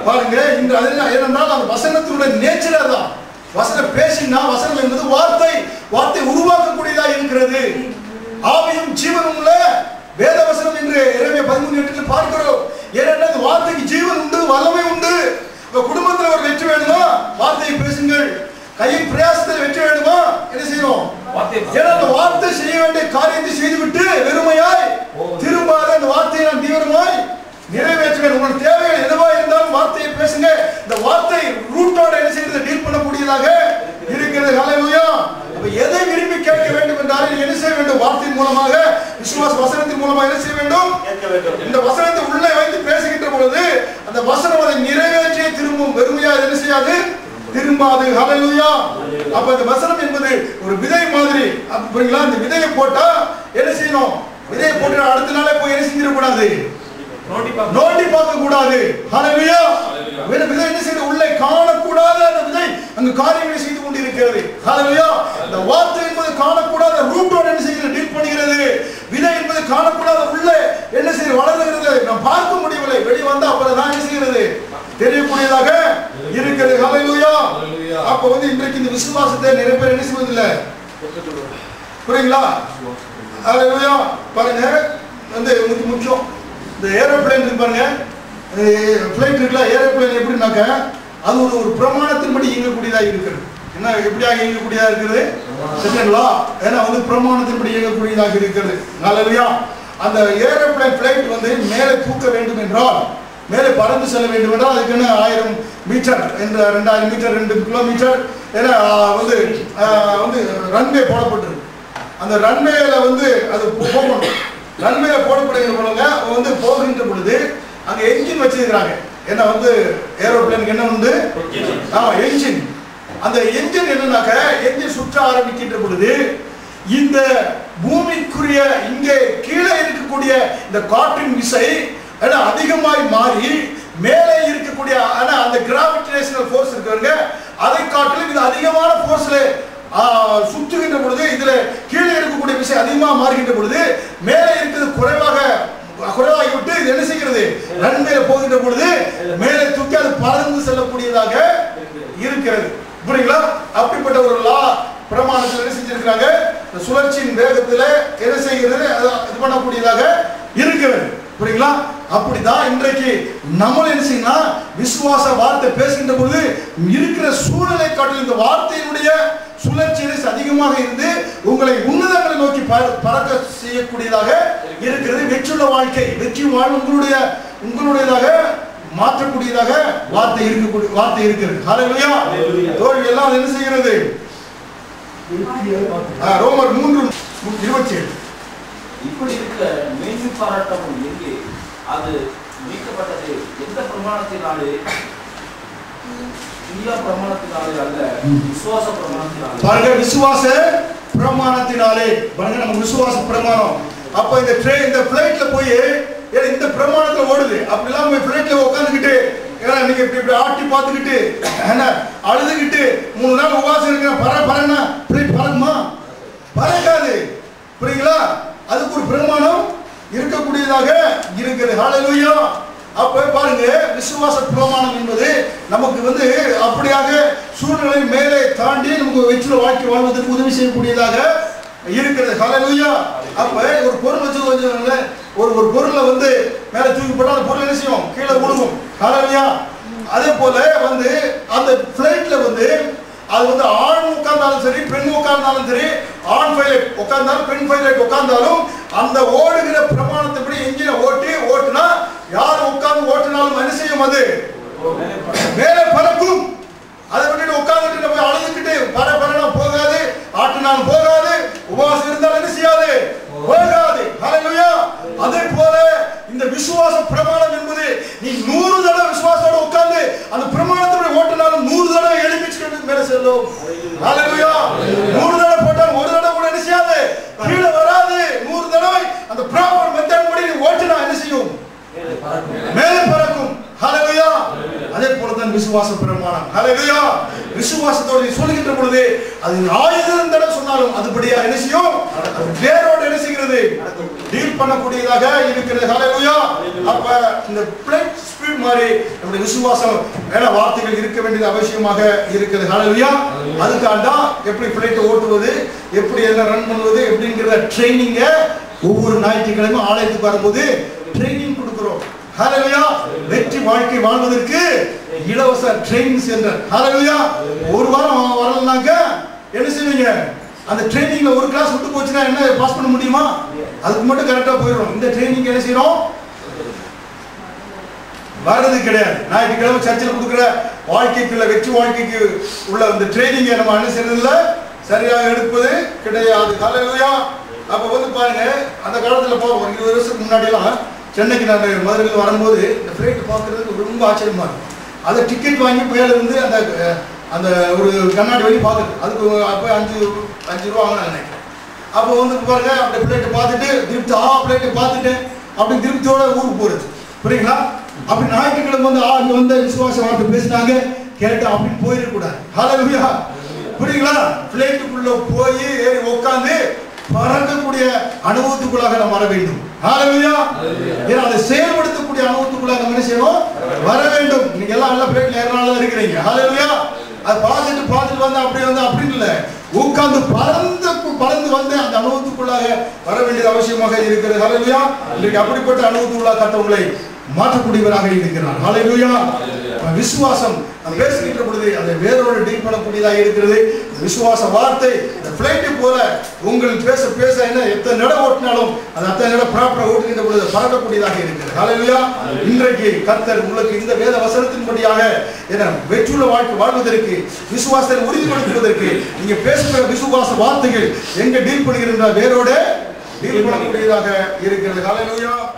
பாருங்க இந்த அது என்ன ஏனென்றால் அந்த வசனத்தினுடைய நேச்சரே தான் வசனம் பேசினா வசனம் என்பது வார்த்தை வார்த்தை உருவாக்கக்கூடியதா இருக்கிறது ஆவியும் ஜீவனும் உள்ள வேத வசனம் என்று இறைமைய பதிமூணு எட்டில் பார்க்கிறோம் ஏனென்றால் இந்த வார்த்தைக்கு ஜீவன் உண்டு வல்லமை உண்டு உங்க குடும்பத்துல ஒரு வெற்றி வேணுமா வார்த்தையை பேசுங்கள் கையின் பிரயாசத்தில் வெற்றி வேணுமா என்ன செய்யணும் வார்த்தை ஏன்னா அந்த வார்த்தை செய்ய வேண்டிய காரியத்தை செய்துவிட்டு வெறுமையாய் திரும்பாத அந்த வார்த்தையை நான் தீவிரமாய் நிறைவேற்ற வேண்டும் உங்கள் தேவைகள் எதுவா இருந்தாலும் வார்த்தையை பேசுங்க இந்த வார்த்தை ரூட்டோட என்ன செய்யறது டீல் பண்ணக்கூடியதாக இருக்கிறது ஹalleluya அப்ப எதை விரும்பி கேட்க வேண்டும் என்றால் நீ என்ன செய்ய வேண்டும் வார்த்தையின் மூலமாக விசுவாச வசனத்தின் மூலமாக என்ன செய்ய வேண்டும் கேட்க வேண்டும் இந்த வசனத்தை உள்ளே வைத்து பேசுகின்ற பொழுது அந்த வசனம் அதை நிறைவேற்றியே திரும்பும் வெறுமையா அது என்ன செய்யாது திரும்பாது ஹalleluya அப்ப இந்த வசனம் என்பது ஒரு விதை மாதிரி அப்ப புரியுங்களா இந்த விதையை போட்டா என்ன செய்யணும் விதையை போட்டு அடுத்த நாளே போய் என்ன செஞ்சிட கூடாது நோண்டி பார்க்க நோண்டி பார்க்க கூடாது ஹalleluya வேற விதை என்ன செய்து உள்ளே காணக்கூடாத அந்த விதை அங்கு காரியங்களை செய்து கொண்டிருக்கிறது ஹalleluya இந்த வார்த்தை என்பது காணக்கூடாத ரூட்டோட என்ன செய்கிறது டீல் பண்ணுகிறது விதை என்பது காணக்கூடாத உள்ளே என்ன செய்து வளர்கிறது நாம் பார்க்க முடியவில்லை வெளியே வந்தா அப்புறம் தான் என்ன செய்கிறது தெரியக்கூடியதாக இருக்கிறது ஹalleluya அப்ப வந்து இன்றைக்கு இந்த விசுவாசத்தை நிறைய பேர் என்ன செய்வதில்லை புரியுங்களா ஹalleluya பாருங்க வந்து முக்கிய- முக்கியம் இந்த ஏரோப்ளேன் இருக்கு பாருங்க ஃப்ளைட் இருக்குல்ல ஏரோப்ளேன் எப்படின்னாக்க அது ஒரு ஒரு பிரமாணத்தின்படி இயங்கக்கூடியதா இருக்கிறது என்ன எப்படியாக இயங்கக்கூடியதா இருக்குது சரிங்களா ஏன்னா வந்து பிரமாணத்தின்படி இயங்கக்கூடியதாக இருக்கிறது ஹalleluya அந்த ஏரோப்ளேன் ஃப்ளைட் வந்து மேலே தூக்க வேண்டும் என்றால் மேலே பறந்து செல்ல வேண்டும் என்றால் அதுக்கு என்ன ஆயிரம் மீட்டர் என்ற ரெண்டாயிரம் மீட்டர் ரெண்டு கிலோமீட்டர் ஏன்னா ஆஹ், வந்து ஆஹ், வந்து ரன்வே போடப்பட்டிருக்கு அந்த ரன்வேல வந்து அது போ- போகணும் ரன்வேல போடப்படுகிற பொழுது வந்து போகின்ற பொழுது அங்க என்ஜின் வச்சிருக்கிறாங்க ஏன்னா வந்து ஏரோப்ளேனுக்கு என்ன உண்டு ஆமா என்ஜின் அந்த என்ஜின் என்னன்னாக்க என்ஜின் சுற்ற ஆரம்பிக்கின்ற பொழுது இந்த பூமிக்குரிய இங்கே கீழே இருக்கக்கூடிய இந்த காற்றின் விசை ஏன்னா அதிகமாய் மாறி மேலே இருக்கக்கூடிய ஆனா அந்த கிராவிடேஷனல் ஃபோர்ஸ் இருக்கிறவங்க அதை காட்டிலும் இது அதிகமான ஃபோர்ஸ்ல சுற்றுகின்ற பொழுது இதுல கீழே இருக்கக்கூடிய விசை அதிகமா மாறுகின்ற பொழுது மேலே இருக்கிறது குறைவாக குறைவாகிவிட்டு இது என்ன செய்கிறது ரன்வேல போகின்ற பொழுது மேலே தூக்கி அது பறந்து செல்லக்கூடியதாக இருக்கிறது புரியுங்களா அப்படிப்பட்ட ஒரு லா பிரமாணத்தில் என்ன செஞ்சிருக்கிறாங்க இந்த சுழற்சியின் வேகத்துல என்ன செய்கிறது அது இது பண்ணக்கூடியதாக இருக்கிறது புரியுங்களா அப்படிதான் இன்றைக்கு நம்ம என்ன செய்யணும் விசுவாச வார்த்தை பேசுகின்ற பொழுது இருக்கிற சூழலை காட்டில் இந்த வார்த்தையினுடைய சுழற்சி அதிகமாக இருந்து உங்களை உன்னதங்களை நோக்கி பற- பறக்க செய்யக்கூடியதாக இருக்கிறது வெற்றியுள்ள வாழ்க்கை வெற்றி வாழ்வு உங்களுடைய உங்களுடையதாக மாற்றக்கூடியதாக வார்த்தை இருக்கக்கூடிய வார்த்தை இருக்கிறது ஹalleluya தோல்வி எல்லாம் அது என்ன செய்கிறது ஆ, ரோமர் மூன்று இருபத்தி ஏழு இப்படி இருக்க மேன்மை பாராட்டமும் எங்கே அது நீக்கப்பட்டது எந்த பிரமாணத்தினாலே இந்தியா பிரமாணத்தினாலே அல்ல விசுவாச பிரமாணத்தினாலே பாருங்க விசுவாச பிரமாணத்தினாலே பாருங்க நம்ம விசுவாச பிரமாணம் அப்ப இந்த ட்ரெயின் இந்த பிளைட்ல போய் ஏன்னா இந்த பிரமாணத்துல ஓடுது அப்படி இல்லாம பிளைட்ல உட்காந்துக்கிட்டு ஏன்னா நீங்க இப்படி இப்படி ஆட்டி பார்த்துக்கிட்டு என்ன அழுதுகிட்டு மூணு நாள் உபவாசம் இருக்கிற பற பறன்னா பிளைட் பறக்குமா பறக்காது புரியுங்களா அதுக்கு ஒரு பிரமாணம் இருக்கக்கூடியதாக இருக்குது ஹalleluya அப்ப பாருங்க விசுவாச பிரமாணம் என்பது நமக்கு வந்து அப்படியாக சூழ்நிலை மேலே தாண்டி நமக்கு வெற்றில வாழ்க்கை வாழ்வதற்கு உதவி செய்யக்கூடியதாக இருக்கிறது ஹalleluya அப்ப ஒரு பொருள் வச்சு கொஞ்சம் ஒரு ஒரு பொருளை வந்து மேல தூக்கி போட்டா அந்த பொருள் என்ன செய்யும் கீழே விழுகும் ஹalleluya அதே போல வந்து அந்த பிளைட்ல வந்து அது வந்து ஆண் உட்கார்ந்தாலும் சரி பெண் உட்கார்ந்தாலும் சரி ஆண் பைலட் உட்கார்ந்தாலும் பெண் பைலட் உட்கார்ந்தாலும் அந்த ஓடுகிற பிரமாணத்தைப்படி என்ஜினை ஓட்டி ஓட்டுனா யார் உட்கார்ந்து ஓட்டினாலும் என்ன செய்யும் அது மேலே பறக்கும் அதை விட்டுட்டு உட்கார்ந்துட்டு நம்ம அழுதுகிட்டு பர பரனா போகாது ஆட்டினாலும் போகாது உபவாசம் இருந்தாலும் என்ன செய்யாது போகாது ஹalleluya அதே போல இந்த விசுவாச பிரமாணம் என்பது நீ நூறு தடவை விசுவாசத்தோட உட்கார்ந்து அந்த பிரமாணத்தோட ஓட்டினாலும் நூறு தடவை எழுப்பிச்சுட்டு மேல செல்லும் ஹalleluya நூறு தடவை போட்டாலும் ஒரு தடவை கூட என்ன செய்யாது கீழே வராது நூறு தடவை அந்த ப்ராப்பர் மெத்தட் படி நீ ஓட்டினா என்ன செய்யும் மேலே பறக்கும் ஹalleluya அதே போல தான் விசுவாச பிரமாணம் ஹalleluya விசுவாசத்தோடு நீ சொல்லுகின்ற பொழுது அது ஆயிரம் தடவை சொன்னாலும் அதுபடியா என்ன செய்யும் அது வேரோடு என்ன செய்கிறது டீல் பண்ணக்கூடியதாக இருக்கிறது ஹalleluya அப்ப இந்த பிளைட் லிக்விட் மாதிரி நம்முடைய விசுவாசம் வேற வார்த்தைகள் இருக்க வேண்டியது அவசியமாக இருக்குது ஹalleluya அதுக்காக தான் எப்படி பிளைட் ஓட்டுவது எப்படி எல்லாம் ரன் பண்ணுவது எப்படிங்கிற ட்ரைனிங்க ஒவ்வொரு ஞாயிற்றுக்கிழமை ஆலயத்துக்கு வரும்போது ட்ரைனிங் கொடுக்கிறோம் ஹalleluya வெற்றி வாழ்க்கை வாழ்வதற்கு இலவச ட்ரைனிங் சென்டர் ஹalleluya ஒரு வாரம் வரலனாக்க என்ன செய்வீங்க அந்த ட்ரைனிங்ல ஒரு கிளாஸ் விட்டு போச்சுன்னா என்ன பாஸ் பண்ண முடியுமா அதுக்கு மட்டும் கரெக்டா போயிடும் இந்த ட்ரைனிங் என்ன செய்யறோம் வர்றது கிடையாது ஞாயிற்றுக்கிழமை சர்ச்சில் கொடுக்குற வாழ்க்கைக்குள்ள வெற்றி வாழ்க்கைக்கு உள்ள அந்த ட்ரைனிங்கை நம்ம என்ன செய்யறதில்ல சரியாக எடுப்பது கிடையாது ஹalleluya அப்ப வந்து பாருங்க அந்த காலத்துல போ ஒரு இருபது வருஷத்துக்கு முன்னாடி எல்லாம் சென்னைக்கு நான் மதுரையில் வரும்போது இந்த ஃபிளைட் பார்க்கறதுக்கு ரொம்ப ஆச்சரியமா இருக்கும் அதை டிக்கெட் வாங்கி மேல இருந்து அந்த அஹ், அந்த ஒரு கண்ணாடி வழி பார்க்குறது அதுக்கு அப்போ அஞ்சு அஞ்சு ரூபா வாங்கினாங்க நினைக்கிறேன் அப்போ வந்து பாருங்க அப்படி பிளேட்டை பார்த்துட்டு திருப்தி ஆ பிளேட்டை பார்த்துட்டு அப்படி திருப்தியோட ஊருக்கு போறது புரியுங்களா அப்படி ஞாயிற்றுக்கிழமை வந்து ஆ இங்க வந்து விசுவாச வார்த்தை பேசினாங்க கேட்டா அப்படின்னு போயிடக்கூடாது ஹalleluya புரியுங்களா பிளேட்டுக்குள்ள போய் ஏறி உட்காந்து பறக்கக்கூடிய அனுபவத்துக்குள்ளாக நம்ம வர வேண்டும் ஹalleluya ஏன்னா அதை செயல்படுத்தக்கூடிய அனுபவத்துக்குள்ளாக நம்ம என்ன செய்யணும் வர வேண்டும் நீங்க எல்லாம் நல்ல பிளேட்ல ஏறனால தான் இருக்கிறீங்க ஹalleluya அது பார்த்துட்டு பார்த்துட்டு வந்து அப்படி வந்து அப்படின்னு இல்லை உட்கார்ந்து பறந்து பறந்து வந்து அந்த அனுபவத்துக்குள்ளாக வர வேண்டியது அவசியமாக இருக்கிறது ஹalleluya இன்றைக்கு அப்படிப்பட்ட அனுபவத்துக்குள்ளாக கத்தவங்களை மாற்றக்கூடியவராக இருக்கிறார் ஹalleluya விசுவாசம் நம்ம பேசுகின்ற பொழுது அதை வேரோடு டீல் பண்ணக்கூடியதாக இருக்கிறது விசுவாச வார்த்தை இந்த பிளைட்டை போல உங்களுக்கு பேச பேச என்ன எத்தனை நட ஓட்டினாலும் அது அத்தனை நட ப்ராப்பராக ஓட்டுகின்ற பொழுது பறக்கக்கூடியதாக இருக்கிறது ஹalleluya இன்றைக்கு கர்த்தர் உங்களுக்கு இந்த வேத வசனத்தின்படியாக என்ன வெற்றுள்ள வாழ்க்கை வாழ்வதற்கு விசுவாசத்தை உறுதிப்படுத்துவதற்கு நீங்க பேசுகிற விசுவாச வார்த்தைகள் எங்க டீல் பண்ணுகின்ற வேரோட டீல் பண்ணக்கூடியதாக இருக்கிறது ஹalleluya